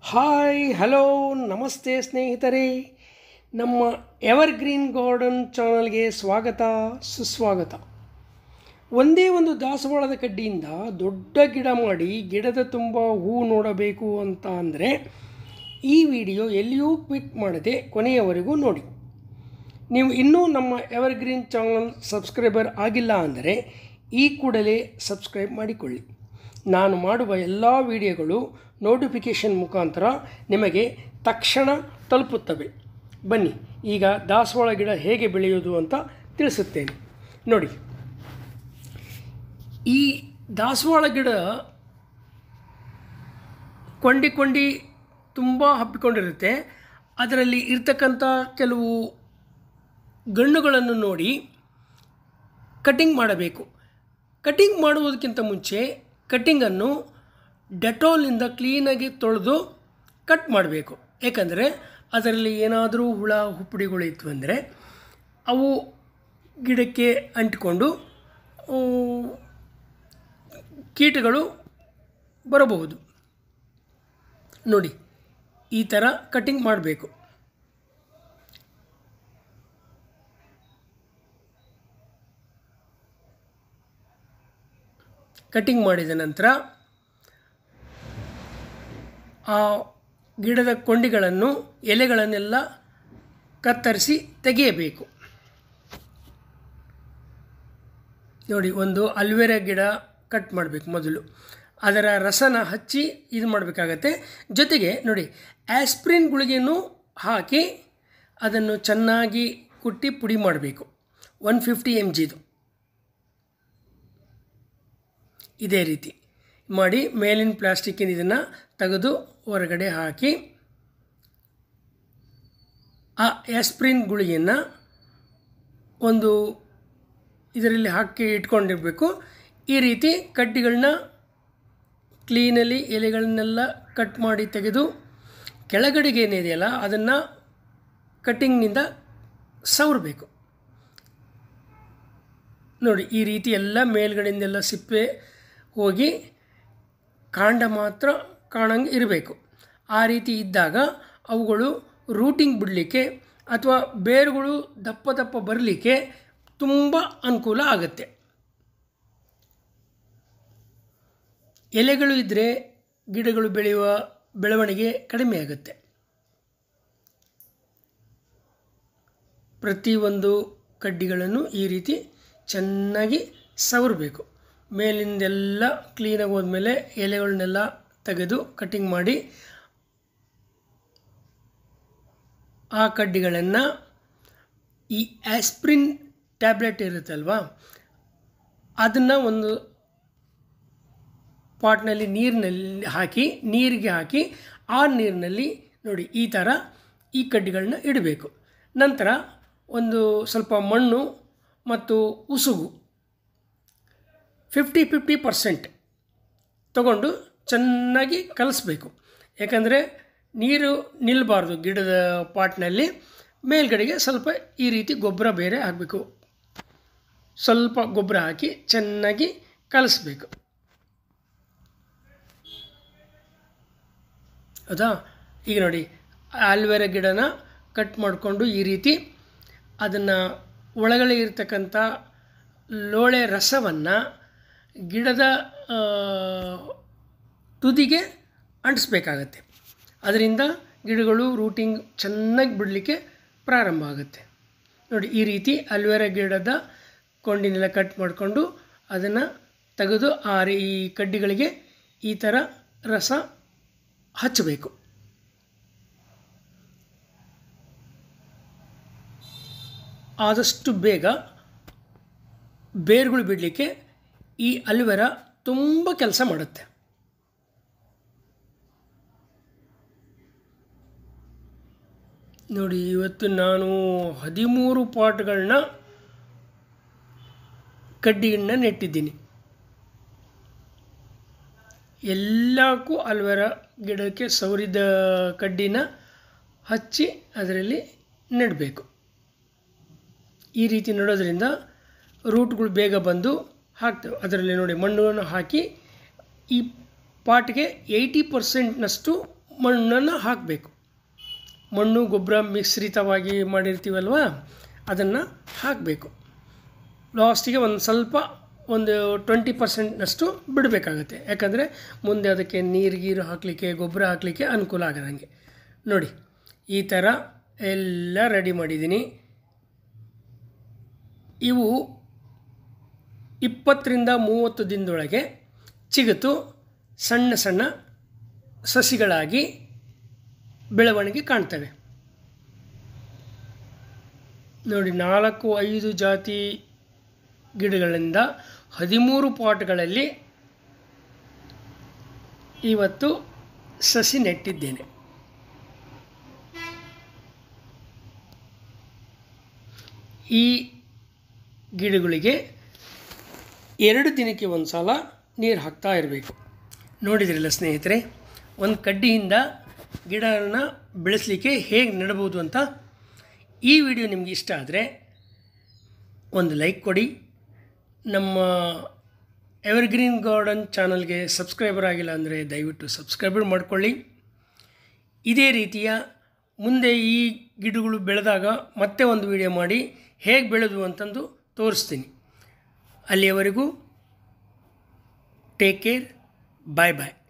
hi hello ನಮಸ್ತೆ ಸ್ನೇಹಿತರೆ ನಮ್ಮ ಎವರ್ಗ್ರೀನ್ ಗಾರ್ಡನ್ ಚಾನಲ್ಗೆ ಸ್ವಾಗತ ಸುಸ್ವಾಗತ ಒಂದೇ ಒಂದು ದಾಸವಾಳದ ಕಡ್ಡಿಯಿಂದ ದೊಡ್ಡ ಗಿಡ ಮಾಡಿ ಗಿಡದ ತುಂಬ ಹೂ ನೋಡಬೇಕು ಅಂತ ಅಂದರೆ ಈ ವಿಡಿಯೋ ಎಲ್ಲಿಯೂ ಕ್ವಿಕ್ ಮಾಡದೆ ಕೊನೆಯವರೆಗೂ ನೋಡಿ ನೀವು ಇನ್ನೂ ನಮ್ಮ ಎವರ್ಗ್ರೀನ್ ಚಾನಲ್ ಸಬ್ಸ್ಕ್ರೈಬರ್ ಆಗಿಲ್ಲ ಅಂದರೆ ಈ ಕೂಡಲೇ ಸಬ್ಸ್ಕ್ರೈಬ್ ಮಾಡಿಕೊಳ್ಳಿ ನಾನು ಮಾಡುವ ಎಲ್ಲ ವಿಡಿಯೋಗಳು ನೋಟಿಫಿಕೇಷನ್ ಮುಖಾಂತರ ನಿಮಗೆ ತಕ್ಷಣ ತಲುಪುತ್ತವೆ ಬನ್ನಿ ಈಗ ದಾಸವಾಳ ಗಿಡ ಹೇಗೆ ಬೆಳೆಯೋದು ಅಂತ ತಿಳಿಸುತ್ತೇನೆ ನೋಡಿ ಈ ದಾಸವಾಳ ಗಿಡ ಕೊಂಡಿ ಕೊಂಡಿ ತುಂಬ ಹಬ್ಬಿಕೊಂಡಿರುತ್ತೆ ಅದರಲ್ಲಿ ಇರ್ತಕ್ಕಂಥ ಕೆಲವು ಗಣ್ಣುಗಳನ್ನು ನೋಡಿ ಕಟಿಂಗ್ ಮಾಡಬೇಕು ಕಟಿಂಗ್ ಮಾಡುವುದಕ್ಕಿಂತ ಮುಂಚೆ ಕಟ್ಟಿಂಗನ್ನು ಡೆಟಾಲ್ನಿಂದ ಕ್ಲೀನಾಗಿ ತೊಳೆದು ಕಟ್ ಮಾಡಬೇಕು ಏಕೆಂದರೆ ಅದರಲ್ಲಿ ಏನಾದರೂ ಹುಳ ಹುಪ್ಪಡಿಗಳಿತ್ತು ಅಂದರೆ ಅವು ಗಿಡಕ್ಕೆ ಅಂಟಿಕೊಂಡು ಆ, ಕೀಟಗಳು ಬರಬಹುದು ನೋಡಿ ಈ ಥರ ಕಟ್ಟಿಂಗ್ ಮಾಡಬೇಕು ಕಟ್ಟಿಂಗ್ ಮಾಡಿದ ನಂತರ ಆ ಗಿಡದ ಕೊಂಡಿಗಳನ್ನು ಎಲೆಗಳನ್ನೆಲ್ಲ ಕತ್ತರಿಸಿ ತೆಗೆಯಬೇಕು ನೋಡಿ ಒಂದು ಅಲ್ವೇರಾ ಗಿಡ ಕಟ್ ಮಾಡಬೇಕು ಮೊದಲು ಅದರ ರಸನ ಹಚ್ಚಿ ಇದು ಮಾಡಬೇಕಾಗತ್ತೆ ಜೊತೆಗೆ ನೋಡಿ ಆಸ್ಪ್ರಿನ್ ಗುಳಿಗೆಯನ್ನು ಹಾಕಿ ಅದನ್ನು ಚೆನ್ನಾಗಿ ಕುಟ್ಟಿ ಪುಡಿ ಮಾಡಬೇಕು ಒನ್ ಫಿಫ್ಟಿ ಎಮ್ ಜಿದು ಇದೇ ರೀತಿ ಮಾಡಿ ಮೇಲಿನ ಪ್ಲಾಸ್ಟಿಕ್ಕಿನ ಇದನ್ನು ತೆಗೆದು ಹೊರಗಡೆ ಹಾಕಿ ಆ ಆಸ್ಪ್ರಿನ್ ಗುಳಿಗೆಯನ್ನು ಒಂದು ಇದರಲ್ಲಿ ಹಾಕಿ ಇಟ್ಕೊಂಡಿರಬೇಕು ಈ ರೀತಿ ಕಡ್ಡಿಗಳನ್ನ ಕ್ಲೀನಲ್ಲಿ ಎಲೆಗಳನ್ನೆಲ್ಲ ಕಟ್ ಮಾಡಿ ತೆಗೆದು ಕೆಳಗಡೆಗೆ ಏನಿದೆಯಲ್ಲ ಅದನ್ನು ಕಟ್ಟಿಂಗ್ನಿಂದ ಸವರಬೇಕು ನೋಡಿ ಈ ರೀತಿ ಎಲ್ಲ ಮೇಲ್ಗಡೆಯಿಂದೆಲ್ಲ ಸಿಪ್ಪೆ ಹೋಗಿ ಕಾಂಡ ಮಾತ್ರ ಕಾಣಂಗೆ ಇರಬೇಕು ಆ ರೀತಿ ಇದ್ದಾಗ ಅವುಗಳು ರೂಟಿಂಗ್ ಬಿಡಲಿಕ್ಕೆ ಅಥವಾ ಬೇರುಗಳು ದಪ್ಪ ದಪ್ಪ ಬರಲಿಕ್ಕೆ ತುಂಬ ಅನುಕೂಲ ಆಗುತ್ತೆ ಎಲೆಗಳು ಇದ್ದರೆ ಗಿಡಗಳು ಬೆಳೆಯುವ ಬೆಳವಣಿಗೆ ಕಡಿಮೆ ಆಗುತ್ತೆ ಪ್ರತಿಯೊಂದು ಕಡ್ಡಿಗಳನ್ನು ಈ ರೀತಿ ಚೆನ್ನಾಗಿ ಸವರಬೇಕು ಮೇಲಿಂದೆಲ್ಲ ಕ್ಲೀನಾಗಿ ಹೋದ್ಮೇಲೆ ಎಲೆಗಳನ್ನೆಲ್ಲ ತೆಗೆದು ಕಟ್ಟಿಂಗ್ ಮಾಡಿ ಆ ಕಡ್ಡಿಗಳನ್ನು ಈ ಆಸ್ಪ್ರಿನ್ ಟ್ಯಾಬ್ಲೆಟ್ ಇರುತ್ತಲ್ವಾ ಅದನ್ನು ಒಂದು ಪಾಟ್ನಲ್ಲಿ ನೀರಿನಲ್ಲಿ ಹಾಕಿ ನೀರಿಗೆ ಹಾಕಿ ಆ ನೀರಿನಲ್ಲಿ ನೋಡಿ ಈ ಥರ ಈ ಕಡ್ಡಿಗಳನ್ನ ಇಡಬೇಕು ನಂತರ ಒಂದು ಸ್ವಲ್ಪ ಮಣ್ಣು ಮತ್ತು ಉಸುಗು ಫಿಫ್ಟಿ ಫಿಫ್ಟಿ ಪರ್ಸೆಂಟ್ ತಗೊಂಡು ಚೆನ್ನಾಗಿ ಕಲಿಸ್ಬೇಕು ಯಾಕಂದರೆ ನೀರು ನಿಲ್ಲಬಾರ್ದು ಗಿಡದ ಪಾಟ್ನಲ್ಲಿ ಮೇಲ್ಗಡೆಗೆ ಸ್ವಲ್ಪ ಈ ರೀತಿ ಗೊಬ್ಬರ ಬೇರೆ ಹಾಕಬೇಕು ಸ್ವಲ್ಪ ಗೊಬ್ಬರ ಹಾಕಿ ಚೆನ್ನಾಗಿ ಕಲಿಸ್ಬೇಕು ಹೌದಾ ಈಗ ನೋಡಿ ಆಲ್ವೇರಾ ಗಿಡನ ಕಟ್ ಮಾಡಿಕೊಂಡು ಈ ರೀತಿ ಅದನ್ನು ಒಳಗಡೆ ಇರ್ತಕ್ಕಂಥ ಲೋಳೆ ರಸವನ್ನು ಗಿಡದ ಆ, ತುದಿಗೆ ಅಂಟಿಸ್ಬೇಕಾಗತ್ತೆ ಅದರಿಂದ ಗಿಡಗಳು ರೂಟಿಂಗ್ ಚೆನ್ನಾಗಿ ಬಿಡಲಿಕ್ಕೆ ಪ್ರಾರಂಭ ಆಗುತ್ತೆ ನೋಡಿ ಈ ರೀತಿ ಅಲ್ವೇರಾ ಗಿಡದ ಕೊಂಡಿನೆಲ್ಲ ಕಟ್ ಮಾಡಿಕೊಂಡು ಅದನ್ನು ತೆಗೆದು ಆ ರೀ ಈ ಕಡ್ಡಿಗಳಿಗೆ ಈ ಥರ ರಸ ಹಚ್ಚಬೇಕು ಆದಷ್ಟು ಬೇಗ ಬೇರುಗಳು ಬಿಡಲಿಕ್ಕೆ ಈ ಅಲ್ವೆರಾ ತುಂಬ ಕೆಲಸ ಮಾಡುತ್ತೆ ನೋಡಿ ಇವತ್ತು ನಾನು ಹದಿಮೂರು ಪಾಟ್ಗಳನ್ನ ಕಡ್ಡಿಗಳನ್ನ ನೆಟ್ಟಿದ್ದೀನಿ ಎಲ್ಲಕ್ಕೂ ಅಲ್ವೆರಾ ಗಿಡಕ್ಕೆ ಸವರಿದ ಕಡ್ಡಿನ ಹಚ್ಚಿ ಅದರಲ್ಲಿ ನೆಡಬೇಕು ಈ ರೀತಿ ನೆಡೋದ್ರಿಂದ ರೂಟ್ಗಳು ಬೇಗ ಬಂದು ಹಾಕ್ತೇವೆ ಅದರಲ್ಲಿ ನೋಡಿ ಮಣ್ಣನ್ನು ಹಾಕಿ ಈ ಪಾಟ್ಗೆ ಏಯ್ಟಿ ಪರ್ಸೆಂಟ್ನಷ್ಟು ಮಣ್ಣನ್ನು ಹಾಕಬೇಕು ಮಣ್ಣು ಗೊಬ್ಬರ ಮಿಶ್ರಿತವಾಗಿ ಮಾಡಿರ್ತೀವಲ್ವ ಅದನ್ನು ಹಾಕಬೇಕು ಲಾಸ್ಟಿಗೆ ಒಂದು ಸ್ವಲ್ಪ ಒಂದು ಟ್ವೆಂಟಿ ಪರ್ಸೆಂಟ್ನಷ್ಟು ಬಿಡಬೇಕಾಗತ್ತೆ ಯಾಕಂದರೆ ಮುಂದೆ ಅದಕ್ಕೆ ನೀರು ಗೀರು ಹಾಕಲಿಕ್ಕೆ ಗೊಬ್ಬರ ಹಾಕಲಿಕ್ಕೆ ಅನುಕೂಲ ಆಗದಂಗೆ ನೋಡಿ ಈ ಥರ ಎಲ್ಲ ರೆಡಿ ಮಾಡಿದ್ದೀನಿ ಇವು ಇಪ್ಪತ್ತರಿಂದ ಮೂವತ್ತು ದಿನದೊಳಗೆ ಚಿಗುತು ಸಣ್ಣ ಸಣ್ಣ ಸಸಿಗಳಾಗಿ ಬೆಳವಣಿಗೆ ಕಾಣ್ತವೆ ನೋಡಿ ನಾಲ್ಕು ಐದು ಜಾತಿ ಗಿಡಗಳಿಂದ ಹದಿಮೂರು ಪಾಟ್ಗಳಲ್ಲಿ ಇವತ್ತು ಸಸಿ ನೆಟ್ಟಿದ್ದೇನೆ ಈ ಗಿಡಗಳಿಗೆ ಎರಡು ದಿನಕ್ಕೆ ಒಂದು ಸಲ ನೀರು ಹಾಕ್ತಾ ಇರಬೇಕು ನೋಡಿದ್ರಲ್ಲ ಸ್ನೇಹಿತರೆ ಒಂದು ಕಡ್ಡಿಯಿಂದ ಗಿಡನ ಬೆಳೆಸಲಿಕ್ಕೆ ಹೇಗೆ ನೆಡಬಹುದು ಅಂತ ಈ ವಿಡಿಯೋ ನಿಮ್ಗೆ ಇಷ್ಟ ಆದರೆ ಒಂದು ಲೈಕ್ ಕೊಡಿ ನಮ್ಮ ಎವರ್ಗ್ರೀನ್ ಗಾರ್ಡನ್ ಚಾನಲ್ಗೆ ಸಬ್ಸ್ಕ್ರೈಬರ್ ಆಗಿಲ್ಲ ಅಂದರೆ ದಯವಿಟ್ಟು ಸಬ್ಸ್ಕ್ರೈಬರ್ ಮಾಡಿಕೊಳ್ಳಿ ಇದೇ ರೀತಿಯ ಮುಂದೆ ಈ ಗಿಡಗಳು ಬೆಳೆದಾಗ ಮತ್ತೆ ಒಂದು ವಿಡಿಯೋ ಮಾಡಿ ಹೇಗೆ ಬೆಳೆದು ಅಂತಂದು ತೋರಿಸ್ತೀನಿ ಅಲ್ಲಿಯವರೆಗೂ ಟೇಕ್ ಕೇರ್ ಬಾಯ್ ಬಾಯ್